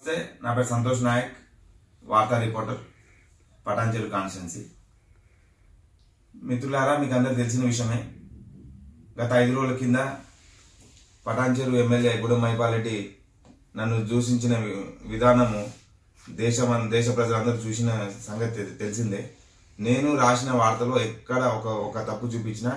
నమస్తే నా పేరు సంతోష్ నాయక్ వార్తా రిపోర్టర్ పటాంచెరు కాన్స్టిట్యున్సీ మిత్రులారా మీకు అందరు తెలిసిన విషయమే గత ఐదు రోజుల కింద పటాంచెరు ఎమ్మెల్యే గుడం మైపాలెడ్డి నన్ను దూషించిన వి- విధానము దేశం దేశ ప్రజలందరూ చూసిన సంగతి తె- తెలిసిందే నేను రాసిన వార్తలో ఎక్కడ ఒక ఒక తప్పు చూపించినా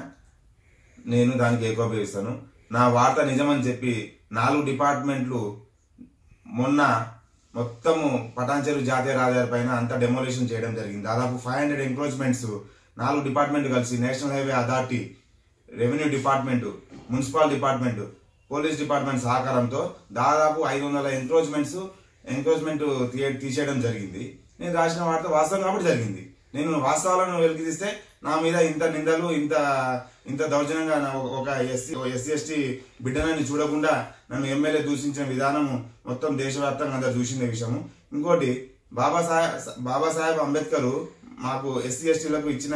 నేను దానికి ఏకోపయోగిస్తాను నా వార్త నిజమని చెప్పి నాలుగు డిపార్ట్మెంట్లు మొన్న మొత్తము పటాన్చెరు జాతీయ రహదారి పైన అంతా డెమోలిషన్ చేయడం జరిగింది దాదాపు ఫైవ్ హండ్రెడ్ ఎంక్రోచ్మెంట్స్ నాలుగు డిపార్ట్మెంట్ కలిసి national highway authority revenue department municipal department police department సహకారంతో దాదాపు ఐదు వందల ఎంక్రోచ్మెంట్స్ ఎంక్రోచ్మెంట్ తీసేయడం జరిగింది నేను రాసిన వార్త వాస్తవం కాబట్టి జరిగింది నేను వాస్తవాలను వెలికి తీస్తే నా మీద ఇంత నిందలు ఇంత ఇంత దౌర్జన్యంగా నా ఒక- ఒక ఎస్సీ ఎస్సీ ఎస్టీ బిడ్డనని చూడకుండా నన్ను ఎమ్మెల్యే దూషించిన విధానము మొత్తం దేశవ్యాప్తంగా అందరు చూసిన విషయము ఇంకోటి బాబాసాహెబ్ బాబాసాహెబ్ అంబేద్కర్ మాకు ఎస్సీ ఎస్టీలకు ఇచ్చిన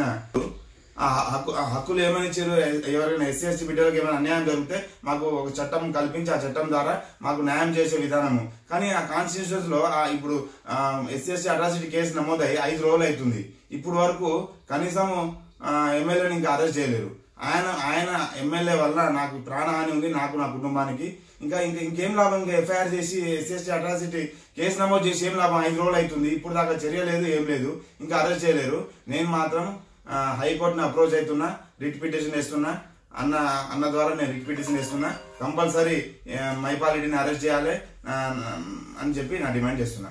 ఆ హక్కు ఆ హక్కులు ఏమైనా ఇచ్చారు ఎ- ఎవరైనా ఎస్సీ ఎస్టీ బిడ్డలకు ఏమైనా అన్యాయం జరిగితే మాకు ఒక చట్టం కల్పించి ఆ చట్టం ద్వారా మాకు న్యాయం చేసే విధానము కానీ ఆ కాన్స్టిట్యూషన్స్ లో ఆ ఇప్పుడు ఎస్సీ ఎస్టీ అట్రాసిటీ కేసు నమోదై ఐదు రోజులు అవుతుంది ఇప్పుడు వరకు కనీసం ఎమ్మెల్యేని ఇంకా అరెస్ట్ చేయలేరు ఆయన ఆయన ఎమ్మెల్యే వల్ల నాకు ప్రాణహాని ఉంది నాకు నా కుటుంబానికి ఇంకా ఇంకా ఇంకేం లాభం ఇంకా ఎఫ్ఐఆర్ చేసి ఎస్సీ ఎస్టీ అట్రాసిటీ కేసు నమోదు చేసి ఏం లాభం ఐదు రోజులు అవుతుంది ఇప్పుడు దాకా చర్య లేదు ఏం లేదు ఇంకా అరెస్ట్ చేయలేరు నేను మాత్రం ఆ, హైకోర్టుని అప్రోచ్ అవుతున్నా రిట్ పిటిషన్ వేస్తున్నా అన్న అన్న ద్వారా నేను రిట్ పిటిషన్ వేస్తున్నా కంపల్సరీ మైపాల్ రెడ్డిని అరెస్ట్ చేయాలి ఆ, అని చెప్పి నా డిమాండ్ చేస్తున్నా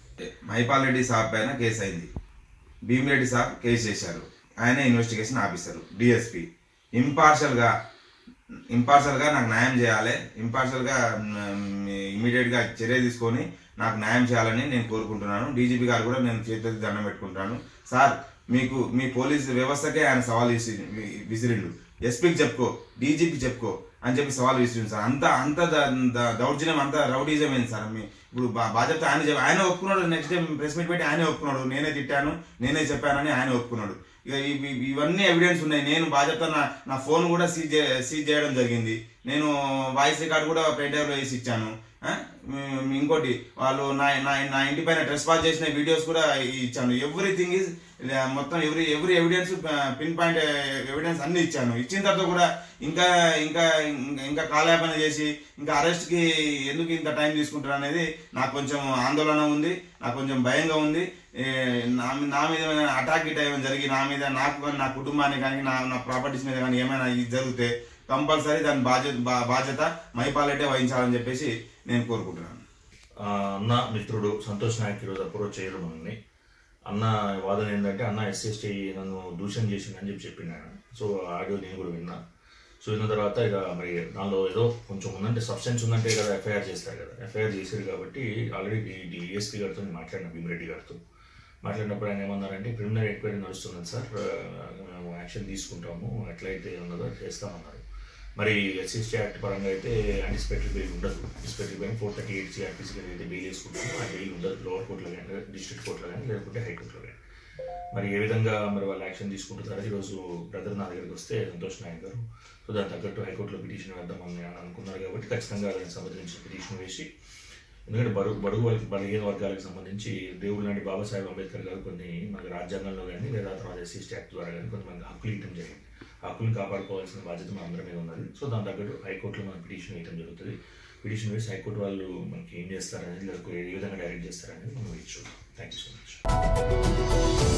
మైపాల్ రెడ్డి సాబ్ పైన కేసు అయింది భీమిరెడ్డి సాబ్ కేసు చేశారు ఆయన ఇన్వెస్టిగేషన్ ఆఫీసర్ డిఎస్పి ఇంపార్షల్ గా ఇంపార్షల్ గా నాకు న్యాయం చేయాలి ఇంపార్షల్ గా ఇమీడియట్ గా చర్య తీసుకొని నాకు న్యాయం చేయాలని నేను కోరుకుంటున్నాను డీజీపీ గారు కూడా నేను చేతులకి దండం పెట్టుకుంటాను సార్ మీకు మీ పోలీస్ వ్యవస్థకే ఆయన సవాల్ విసి విసిరిండు ఎస్పీకి చెప్పుకో డీజీపీ చెప్పుకో అని చెప్పి సవాల్ విసిరిండు సార్ అంత అంత ద- ద- దౌర్జన్యం అంత రౌడీజం ఏంది సార్ మీ ఇప్పుడు బా- బాధ్యత ఆయన చెప్ప- ఆయన ఒప్పుకున్నాడు నెక్స్ట్ డే ప్రెస్ మీట్ పెట్టి ఆయనే ఒప్పుకున్నాడు నేనే తిట్టాను నేనే చెప్పానని ఆయన ఒప్పుకున్నాడు ఇక ఇవి- ఇవి- ఇవన్నీ ఎవిడెన్స్ ఉన్నాయి నేను బాధ్యత నా నా ఫోన్ కూడా సీజ్ చే- సీజ్ చేయడం జరిగింది నేను వాయిస్ రికార్డ్ కూడా పెన్ లో వేసి ఇచ్చాను ఆ? ఉమ్, ఇంకోటి వాళ్ళు నా నా నా ఇంటి పైన ట్రెస్ పాస్ చేసిన వీడియోస్ కూడా ఇచ్చాను ఎవ్రీథింగ్ ఈజ్ మొత్తం every every evidence pinpoint evidence అన్ని ఇచ్చాను ఇచ్చిన తర్వాత కూడా ఇంకా ఇంకా ఇంకా కాలయాపన చేసి ఇంకా అరెస్ట్ కి ఎందుకు ఇంత టైం తీసుకుంటారు అనేది నాకు కొంచెం ఆందోళన ఉంది నాకు కొంచెం భయంగా ఉంది ఏ, నా మీ- నా మీద ఏమైనా అటాక్ గిట్ ఏమైనా జరిగి నా మీద నాకు కానీ నా కుటుంబానికి కానీ నా నా ప్రాపర్టీస్ మీద కానీ ఏమైనా ఇది జరిగితే కంపల్సరీ దాని బాధ్యత బా- బాధ్యత మైపాలెట్టే వహించాలని చెప్పేసి నేను కోరుకుంటున్నాను ఆ, అన్న మిత్రుడు సంతోష్ నాయక్ ఈరోజు అప్రోచ్ చేయడం మనల్ని అన్న వాదన ఏంటంటే అన్న ఎస్ఎస్టీ నన్ను దూషణ చేసిందని చెప్పి చెప్పిండు ఆయన సో ఆ ఆడియో నేను కూడా విన్నా సో విన్న తర్వాత ఇక మరి దానిలో ఏదో కొంచెం ఉందంటే సబ్స్టెన్స్ ఉందంటే కదా ఎఫ్ఐఆర్ చేస్తారు కదా ఎఫ్ఐఆర్ చేశారు కాబట్టి ఆల్రెడీ డిఎస్పీ గారితో నేను మాట్లాడిన భీమిరెడ్డి గారితో మాట్లాడినప్పుడు ఆయన ఏమన్నారంటే ప్రిలిమినరీ ఎంక్వైరీ నడుస్తున్నది సార్ ఆ, మేము యాక్షన్ తీసుకుంటాము ఎట్లయితే ఉన్నదో చేస్తామన్నారు మరి ఎస్సీఎస్టీ యాక్ట్ పరంగా అయితే యాంటిసిపేటరీ బెయిల్ ఉండదు anticipatory bail four thirty eight CrPC అయితే బెయిల్ వేసుకుంటాము ఆ బెయిల్ ఉండదు లోవర్ కోర్టులో కానీ డిస్ట్రిక్ట్ కోర్టులో కానీ లేకుంటే హైకోర్టులో కానీ మరి ఏ విధంగా మరి వాళ్ళు యాక్షన్ తీసుకుంటున్నారో ఈరోజు బ్రదర్ నా దగ్గరికి వస్తే సంతోష్ నాయక్ గారు సో దాని తగ్గట్టు హైకోర్టులో పిటిషన్ వేద్దామని అని అనుకున్నారు కాబట్టి ఖచ్చితంగా దానికి సంబంధించి పిటిషన్ వేసి ఎందుకంటే బడుగు బడుగు వాళ్ళకి బలహీన వర్గాలకు సంబంధించి దేవుడు లాంటి బాబాసాహెబ్ అంబేద్కర్ గారు కొన్ని మనకి రాజ్యాంగంలో కానీ లేదా తర్వాత ఎస్సీ యాక్ట్ ద్వారా కానీ కొంతమంది హక్కులు ఇవ్వడం జరిగింది ఆ హక్కులను కాపాడుకోవాల్సిన బాధ్యత మన అందరి మీద ఉన్నది సో దాని తగ్గట్టు హైకోర్టులో మనం పిటిషన్ వేయడం జరుగుతుంది పిటిషన్ వేసి హైకోర్టు వాళ్ళు మనకి ఏం చేస్తారనేది లేదా ఏ విధంగా డైరెక్ట్ చేస్తారనేది మనం వేచి చూద్దాం థ్యాంక్ యూ సో మచ్